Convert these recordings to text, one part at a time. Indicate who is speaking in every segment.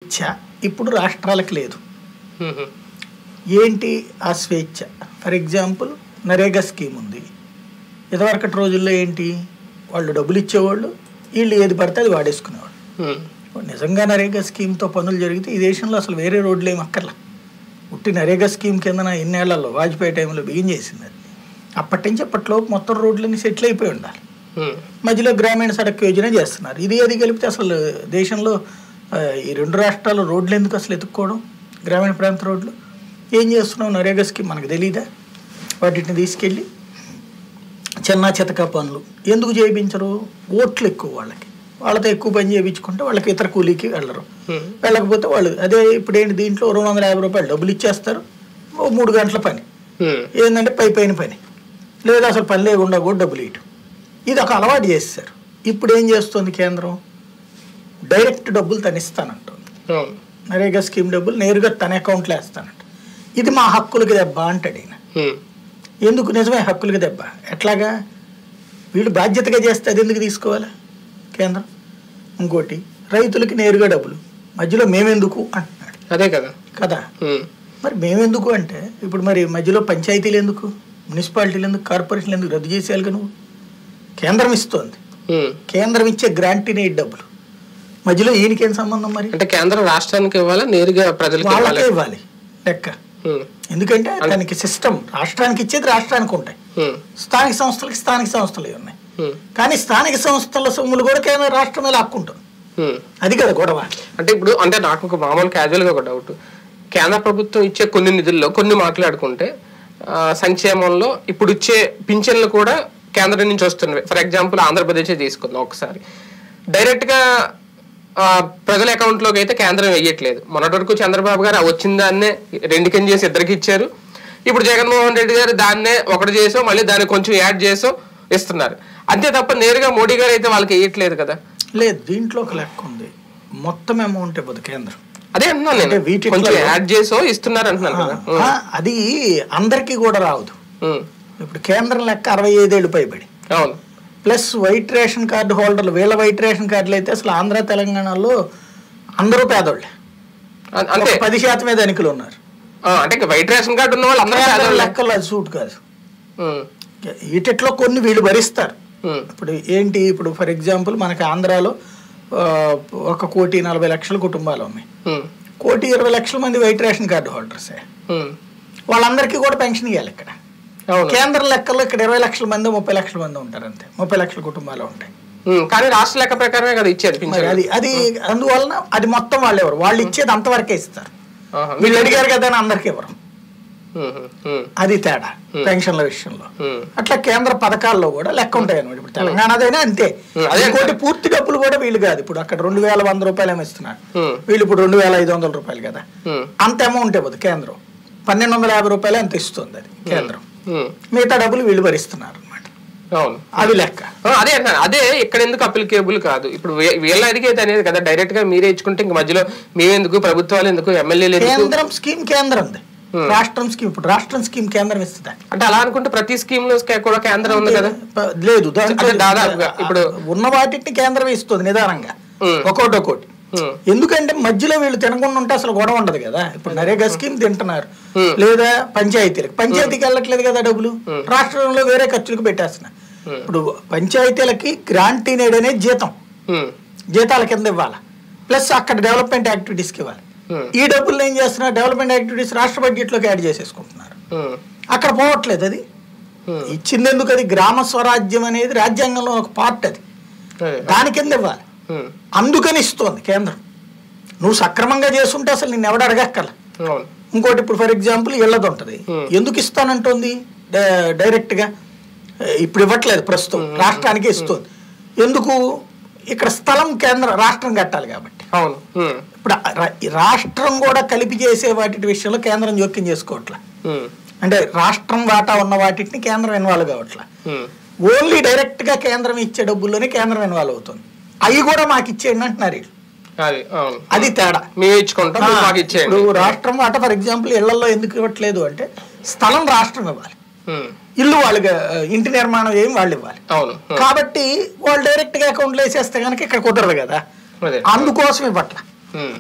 Speaker 1: స్వేచ్ఛ ఇప్పుడు రాష్ట్రాలకు లేదు
Speaker 2: ఉమ్,
Speaker 1: ఏంటి ఆ స్వేచ్ఛ ఫర్ ఎగ్జాంపుల్ నరేగా స్కీమ్ ఉంది ఇదివరకటి రోజుల్లో ఏంటి వాళ్ళు డబ్బులు ఇచ్చేవాళ్ళు వీళ్ళు ఏది పడితే అది వాడేసుకునేవాళ్ళు
Speaker 2: ఉమ్,
Speaker 1: నిజంగా నరేగా స్కీమ్తో పనులు జరిగితే ఈ దేశంలో అసలు వేరే రోడ్లు ఏమి అక్కర్లా ఉట్టి నరేగా స్కీమ్ కిందన ఎన్నేళ్లలో వాజ్పేయి టైంలో బిగిన్ చేసింది అది అప్పటి నుంచి అప్పట్లో మొత్తం రోడ్లన్నీ సెటిల్ అయిపోయి ఉండాలి
Speaker 2: ఉమ్,
Speaker 1: మధ్యలో గ్రామీణ సడక్ యోజన చేస్తున్నారు ఇది అది కలిపితే అసలు దేశంలో ఆ, ఈ రెండు రాష్ట్రాలు రోడ్లు ఎందుకు అసలు ఎత్తుక్కోవడం గ్రామీణ ప్రాంత రోడ్లు ఏం చేస్తున్నాం నరేగా స్కీమ్ మనకు తెలీదా వాటిని తీసుకెళ్ళి చిన్న చితక పనులు ఎందుకు చేయించరు ఓట్లు ఎక్కువ వాళ్ళకి వాళ్ళతో ఎక్కువ పని చేయించుకుంటే వాళ్ళకి ఇతర కూలీకి వెళ్ళరు
Speaker 2: ఉమ్,
Speaker 1: వెళ్ళకపోతే వాళ్ళు అదే ఇప్పుడు ఏంటి దీంట్లో రెండు వందల యాభై రూపాయలు డబ్బులు ఇచ్చేస్తారు ఓ మూడు గంటల పని
Speaker 2: ఉమ్,
Speaker 1: ఏంటంటే పై పైన పని లేదా అసలు పని లేకుండా కూడా డబ్బులు ఇవ్వటం ఇది ఒక అలవాటు చేస్తారు ఇప్పుడు ఏం చేస్తుంది కేంద్రం డైరెక్ట్ డబ్బులు తనిస్తానంటుంది
Speaker 2: అవును
Speaker 1: నరేగా స్కీమ్ డబ్బులు నేరుగా తన అకౌంట్లో వేస్తానంట ఇది మా హక్కులకి దెబ్బ అంటాడు ఈయన
Speaker 2: ఉమ్,
Speaker 1: ఎందుకు నిజమే హక్కులకి దెబ్బ ఎట్లాగా వీళ్ళు బాధ్యతగా చేస్తే అది ఎందుకు తీసుకోవాలి కేంద్రం ఇంకోటి రైతులకి నేరుగా డబ్బులు మధ్యలో మేమెందుకు అంటున్నాడు
Speaker 2: అదే కదా
Speaker 1: కదా
Speaker 2: ఉమ్,
Speaker 1: మరి మేమెందుకు అంటే ఇప్పుడు మరి మధ్యలో పంచాయతీలు ఎందుకు మున్సిపాలిటీలు ఎందుకు కార్పొరేషన్లు ఎందుకు రద్దు చేసేయాలి నువ్వు కేంద్రం ఇస్తోంది
Speaker 2: ఉమ్.
Speaker 1: కేంద్రం ఇచ్చే గ్రాంటీనే డబ్బులు మధ్యలో ఈయనకేం సంబంధం మరి
Speaker 2: అంటే కేంద్రం రాష్ట్రానికి ఇవ్వాలా నేరుగా ప్రజలకు ఇవ్వాలా
Speaker 1: వాళ్ళకే ఇవ్వాలి లెక్క
Speaker 2: ఉమ్,
Speaker 1: ఎందుకంటే దానికి సిస్టమ్ రాష్ట్రానికి ఇచ్చేది రాష్ట్రానికి ఉంటాయి
Speaker 2: ఉమ్,
Speaker 1: స్థానిక సంస్థలకి స్థానిక సంస్థలు ఉన్నాయి
Speaker 2: ఉమ్,
Speaker 1: కానీ స్థానిక సంస్థల సొమ్ములు కూడా కేంద్ర రాష్ట్రం మీద హక్కుంటుంది
Speaker 2: ఉమ్.
Speaker 1: అది కదా గొడవ
Speaker 2: అంటే ఇప్పుడు అంటే నాకు ఒక మామూలు క్యాజువల్ గా ఒక డౌట్ కేంద్ర ప్రభుత్వం ఇచ్చే కొన్ని నిధుల్లో కొన్ని మాట్లాడుకుంటే ఆ, సంక్షేమంలో ఇప్పుడు ఇచ్చే పింఛన్లు కూడా కేంద్రం నుంచి వస్తున్నవి ఫర్ ఎగ్జాంపుల్ ఆంధ్రప్రదేశ్ తీసుకుందాం ఒకసారి డైరెక్ట్ గా ఆ, ప్రజల అకౌంట్ లోకి అయితే కేంద్రం వేయట్లేదు మొన్నటి వరకు చంద్రబాబు గారు ఆ వచ్చిన దాన్నే రెండు కింద చేసి ఇద్దరికి ఇచ్చారు ఇప్పుడు జగన్మోహన్ రెడ్డి గారు దాన్నే ఒకటి చేసో మళ్ళీ దాన్ని కొంచెం యాడ్ చేసో ఇస్తున్నారు అంతే తప్ప నేరుగా మోడీ గారు అయితే వాళ్ళకి వేయట్లేదు కదా
Speaker 1: లేదు దీంట్లో ఒక లెక్క ఉంది మొత్తం అమౌంట్ ఇవ్వదు కేంద్రం
Speaker 2: అదే అంటున్నాను
Speaker 1: అంటే
Speaker 2: నేను
Speaker 1: వీటిట్లో-
Speaker 2: కొంచెం యాడ్ చేసో ఇస్తున్నారు అంటున్నాను కదా
Speaker 1: ఆ, అది అందరికీ కూడా రావదు
Speaker 2: ఉమ్,
Speaker 1: ఇప్పుడు కేంద్రం లెక్క అరవై ఐదేళ్ళు పైబడి
Speaker 2: అవును
Speaker 1: ప్లస్ వైట్ రేషన్ కార్డు హోల్డర్లు వీళ్ళ వైట్ రేషన్ కార్డులు అయితే అసలు ఆంధ్ర తెలంగాణలో అందరూ పేదోళ్ళే
Speaker 2: అ- అంతే
Speaker 1: ఒక పది శాతమే ధనికులు ఉన్నారు
Speaker 2: ఆ, అంటే ఇంకా వైట్ రేషన్ కార్డు ఉన్న వాళ్ళు అందరూ
Speaker 1: కేంద్రం
Speaker 2: పేదవాళ్ళే.
Speaker 1: లెక్కలు అది సూట్ కాదు
Speaker 2: ఉమ్,
Speaker 1: వీటిట్లో కొన్ని వీళ్ళు భరిస్తారు
Speaker 2: ఉమ్,
Speaker 1: ఇప్పుడు ఏంటి ఇప్పుడు ఫర్ ఎగ్జాంపుల్ మనకి ఆంధ్రాలో ఆ, ఒక కోటి నలభై లక్షల కుటుంబాలు ఉన్నాయి
Speaker 2: ఉమ్,
Speaker 1: కోటి ఇరవై లక్షల మంది వైట్ రేషన్ కార్డు హోల్డర్సే
Speaker 2: ఉమ్,
Speaker 1: వాళ్ళందరికీ కూడా పెన్షన్ ఇవ్వాలి ఇక్కడ
Speaker 2: అవును
Speaker 1: కేంద్ర లెక్కల్లో ఇక్కడ ఇరవై లక్షల మంది ముప్పై లక్షల మంది ఉంటారు అంతే ముప్పై లక్షల కుటుంబాలు ఉంటాయి
Speaker 2: ఉమ్, కానీ రాష్ట్ర లెక్క ప్రకారమే కదా ఇచ్చేది
Speaker 1: మరి
Speaker 2: పింఛన్
Speaker 1: అది అది అందువలన అది మొత్తం వాళ్ళు ఎవరు వాళ్ళు ఇచ్చేది అంతవరకే ఇస్తారు
Speaker 2: ఆహా.
Speaker 1: వీళ్ళు అడిగారు కదా అని అందరికీ ఇవ్వరు
Speaker 2: ఉమ్, ఉమ్, ఉమ్,
Speaker 1: అది తేడా పెన్షన్ల విషయంలో
Speaker 2: ఉమ్,
Speaker 1: అట్లా కేంద్ర పథకాల్లో కూడా లెక్క ఉంటాయి అనమాట ఇప్పుడు తెలంగాణదైనా అంతే
Speaker 2: ఉమ్, అదే
Speaker 1: ఇంకోటి పూర్తి డబ్బులు కూడా వీళ్ళు కాదు ఇప్పుడు అక్కడ రెండు వేల వంద రూపాయలు ఏమో ఇస్తున్నారు
Speaker 2: ఉమ్,
Speaker 1: వీళ్ళు ఇప్పుడు రెండు వేల ఐదు వందల రూపాయలు కదా
Speaker 2: ఉమ్,
Speaker 1: అంత అమౌంట్ ఇవ్వదు కేంద్రం పన్నెండు వందల యాభై రూపాయలు అంత ఇస్తుంది అది కేంద్రం
Speaker 2: ఉమ్,
Speaker 1: మిగతా డబ్బులు వీళ్ళు భరిస్తున్నారు అనమాట
Speaker 2: అవును
Speaker 1: అవి లెక్క
Speaker 2: ఆ, అదే అంటున్నాను అదే ఇక్కడ ఎందుకు అప్లికేబుల్ కాదు ఇప్పుడు వీ- వీళ్ళ అడిగేది అనేది కదా డైరెక్ట్ గా మీరే ఇచ్చుకుంటే ఇంక మధ్యలో మేమెందుకు ప్రభుత్వాలు ఎందుకు ఎమ్మెల్యేలు ఎందుకు
Speaker 1: కేంద్రం స్కీమ్ కేంద్రంది రాష్ట్రం స్కీమ్ ఇప్పుడు రాష్ట్రం స్కీమ్ కేంద్రం ఇస్తుందా
Speaker 2: అంటే అలా అనుకుంటే ప్రతి స్కీమ్ లో కూడా కేంద్రం ఉంది కదా
Speaker 1: ప- లేదు దాంట్లో
Speaker 2: అంటే దాదాపుగా ఇప్పుడు
Speaker 1: ఉన్న వాటిని కేంద్రం ఇస్తుంది నిదానంగా
Speaker 2: ఉమ్.
Speaker 1: ఒక్కోటి ఒక్కోటి
Speaker 2: ఉమ్,
Speaker 1: ఎందుకంటే మధ్యలో వీళ్ళు తినకుండా ఉంటే అసలు గొడవ ఉండదు కదా ఇప్పుడు నరేగా స్కీమ్ తింటున్నారు
Speaker 2: Hmm.
Speaker 1: లేదా పంచాయతీలకు పంచాయతీకి వెళ్ళట్లేదు కదా డబ్బులు రాష్ట్రంలో వేరే ఖర్చులకు పెట్టేస్తున్నారు ఇప్పుడు పంచాయతీలకి గ్రాంటీనేడ్ అనేది జీతం
Speaker 2: ఉమ్,
Speaker 1: జీతాల కింద ఇవ్వాలి ప్లస్ అక్కడ డెవలప్మెంట్ యాక్టివిటీస్కి ఇవ్వాలి
Speaker 2: Hmm.
Speaker 1: ఈ డబ్బులు ఏం చేస్తున్నారు డెవలప్మెంట్ యాక్టివిటీస్ రాష్ట్ర బడ్జెట్లోకి యాడ్ చేసేసుకుంటున్నారు
Speaker 2: ఉమ్,
Speaker 1: అక్కడ పోవట్లేదు అది
Speaker 2: Hmm.
Speaker 1: ఇచ్చింది ఎందుకు అది గ్రామ స్వరాజ్యం అనేది రాజ్యాంగంలో ఒక పార్ట్ అది
Speaker 2: అదే.
Speaker 1: దాని కింద ఇవ్వాలి
Speaker 2: ఉమ్,
Speaker 1: అందుకని ఇస్తోంది కేంద్రం నువ్వు సక్రమంగా చేస్తుంటే అసలు నిన్ను ఎవడు అడగక్కల
Speaker 2: అవును
Speaker 1: ఇంకోటి ఇప్పుడు ఫర్ ఎగ్జాంపుల్ ఇళ్ళది ఉంటుంది
Speaker 2: Hmm.
Speaker 1: ఎందుకు ఇస్తానంటోంది డ- డైరెక్ట్గా ఏ, ఇప్పుడు ఇవ్వట్లేదు ప్రస్తుతం రాష్ట్రానికి ఇస్తుంది ఎందుకు ఇక్కడ స్థలం కేంద్ర రాష్ట్రం కట్టాలి కాబట్టి
Speaker 2: అవును ఉమ్,
Speaker 1: ఇప్పుడు ఆ రా- ఈ రాష్ట్రం కూడా కలిపి చేసే వాటి విషయంలో కేంద్రం జోక్యం చేసుకోవట్లే
Speaker 2: ఉమ్,
Speaker 1: అంటే రాష్ట్రం వాటా ఉన్న వాటిని కేంద్రం ఇన్వాల్వ్ కావట్లే
Speaker 2: ఉమ్,
Speaker 1: ఓన్లీ డైరెక్ట్ గా కేంద్రం ఇచ్చే డబ్బుల్లోనే కేంద్రం ఇన్వాల్వ్ అవుతుంది అవి కూడా మాకు ఇచ్చేయండి అంటున్నారు వీళ్ళు
Speaker 2: అది అవును
Speaker 1: అది తేడా
Speaker 2: మేము ఇచ్చుకుంటాం మీరు మాకు ఇచ్చేయండి
Speaker 1: ఇప్పుడు రాష్ట్రం వాట ఫర్ ఎగ్జాంపుల్ ఇళ్లలో ఎందుకు ఇవ్వట్లేదు అంటే స్థలం రాష్ట్రం ఇవ్వాలి
Speaker 2: ఉమ్,
Speaker 1: ఇల్లు వాళ్ళకి ఆ, ఇంటి నిర్మాణం ఏం వాళ్ళు ఇవ్వాలి
Speaker 2: అవును ఉమ్,
Speaker 1: కాబట్టి వాళ్ళు డైరెక్ట్ గా అకౌంట్లో వేసేస్తే కనుక ఇక్కడ కుదరదు కదా
Speaker 2: అదే
Speaker 1: అందుకోసం ఇవ్వట్ల
Speaker 2: ఉమ్,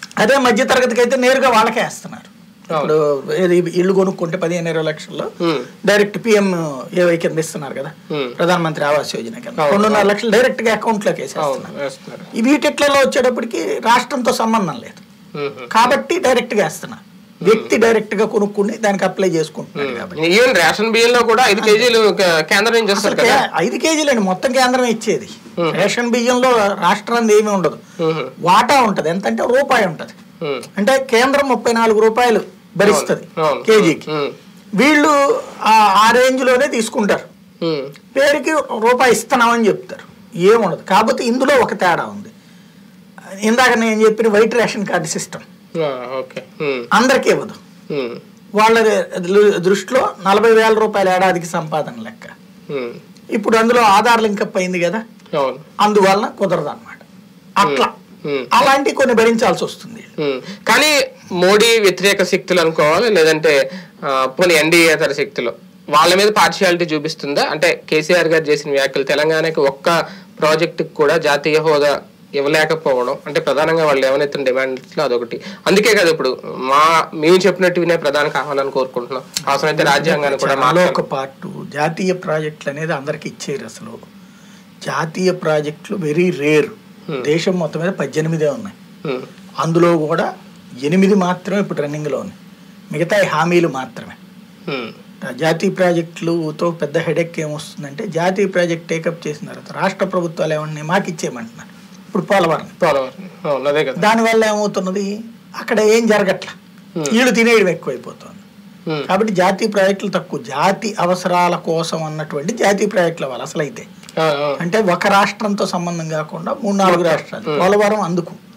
Speaker 1: అదే మధ్య తరగతికి అయితే నేరుగా వాళ్ళకే వేస్తున్నారు ఇప్పుడు ఏది ఇల్లు కొనుక్కుంటే పదిహేను ఇరవై లక్షల్లో
Speaker 2: ఉమ్,
Speaker 1: డైరెక్ట్ పిఎం ఏవై కింద ఇస్తున్నారు కదా
Speaker 2: ఉమ్.
Speaker 1: ప్రధానమంత్రి ఆవాస్ యోజన కింద
Speaker 2: అవును.
Speaker 1: రెండున్నర లక్షలు డైరెక్ట్ గా అకౌంట్ లోకి
Speaker 2: అవును
Speaker 1: వేసేస్తున్నారు
Speaker 2: వేస్తున్నారు
Speaker 1: ఈ వీటిట్లలో వచ్చేటప్పటికి రాష్ట్రంతో సంబంధం లేదు
Speaker 2: ఉమ్, ఉమ్.
Speaker 1: కాబట్టి డైరెక్ట్ గా వేస్తున్నారు వ్యక్తి డైరెక్ట్ గా కొనుక్కుని దానికి అప్లై చేసుకుంటున్నాడు కాబట్టి
Speaker 2: ఈవెన్ రేషన్ బియ్యంలో కూడా ఐదు కేజీలు క- కేంద్రం నుంచి
Speaker 1: అసలు
Speaker 2: వస్తారు కదా
Speaker 1: కే- ఐదు కేజీలండి మొత్తం కేంద్రం ఇచ్చేది రేషన్ బియ్యంలో రాష్ట్రం ఏమీ ఉండదు
Speaker 2: ఉమ్,
Speaker 1: వాటా ఉంటది ఎంతంటే రూపాయి ఉంటది
Speaker 2: ఉమ్,
Speaker 1: అంటే కేంద్రం ముప్పై నాలుగు రూపాయలు భరిస్తుంది
Speaker 2: అవును.
Speaker 1: కేజీకి
Speaker 2: ఉమ్,
Speaker 1: వీళ్ళు ఆ- ఆ రేంజ్ లోనే తీసుకుంటారు
Speaker 2: ఉమ్,
Speaker 1: పేరుకి రూపాయి ఇస్తున్నామని చెప్తారు ఏముండదు కాకపోతే ఇందులో ఒక తేడా ఉంది ఇందాక నేను చెప్పిన వైట్ రేషన్ కార్డు సిస్టమ్
Speaker 2: ఆ, ఓకే ఉమ్,
Speaker 1: అందరికీ ఇవ్వదు
Speaker 2: ఉమ్,
Speaker 1: వాళ్ళ దృ- దృష్టిలో నలభై వేల రూపాయల ఏడాదికి సంపాదన లెక్క
Speaker 2: ఉమ్,
Speaker 1: ఇప్పుడు అందులో ఆధార్ లింకప్ అయింది కదా
Speaker 2: అవును
Speaker 1: అందువలన కుదరదు అనమాట అట్లా
Speaker 2: ఉమ్.
Speaker 1: అలాంటి కొన్ని భరించాల్సి వస్తుంది
Speaker 2: ఉమ్, కానీ మోడీ వ్యతిరేక శక్తులు అనుకోవాలి లేదంటే ఆ, పోనీ ఎన్డీఏతర శక్తులు వాళ్ళ మీద పార్షియాలిటీ చూపిస్తుందా అంటే కేసీఆర్ గారు చేసిన వ్యాఖ్యలు తెలంగాణకి ఒక్క ప్రాజెక్టుకి కూడా జాతీయ హోదా ఇవ్వలేకపోవడం అంటే ప్రధానంగా వాళ్ళు ఏమైనా డిమాండ్స్లో అదొకటి అందుకే కదా ఇప్పుడు మా మేము చెప్పినట్టు వినే ప్రధాన కావాలని కోరుకుంటున్నాం అవసరమైతే రాజ్యాంగాన్ని కూడా
Speaker 1: చాలా
Speaker 2: మార్చాలి.
Speaker 1: ఒక పార్ట్ జాతీయ ప్రాజెక్టులు అనేది అందరికి ఇచ్చేరు అసలు జాతీయ ప్రాజెక్టులు వెరీ రేర్ దేశం మొత్తం మీద పద్దెనిమిదే ఉన్నాయి
Speaker 2: ఉమ్,
Speaker 1: అందులో కూడా ఎనిమిది మాత్రమే ఇప్పుడు రన్నింగ్లో ఉన్నాయి మిగతా హామీలు మాత్రమే
Speaker 2: ఉమ్,
Speaker 1: జాతీయ ప్రాజెక్టులతో పెద్ద హెడెక్ ఏమొస్తుందంటే జాతీయ ప్రాజెక్ట్ టేకప్ చేసిన తర్వాత రాష్ట్ర ప్రభుత్వాలు ఏమన్నా మాకు ఇచ్చేయమంటున్నారు ఇప్పుడు పోలవరం
Speaker 2: పోలవరం అవును అదే కదా
Speaker 1: దానివల్ల ఏమవుతున్నది అక్కడ ఏం జరగట్ల వీళ్ళు తినేయడం ఎక్కువైపోతుంది
Speaker 2: ఉమ్,
Speaker 1: కాబట్టి జాతీయ ప్రాజెక్టులు తక్కువ జాతి అవసరాల కోసం అన్నటువంటి జాతీయ ప్రాజెక్టులు అవ్వాలి అసలు అయితే
Speaker 2: ఆ, ఆ,
Speaker 1: అంటే ఒక రాష్ట్రంతో సంబంధం కాకుండా మూడు నాలుగు రాష్ట్రాలు పోలవరం అందుకు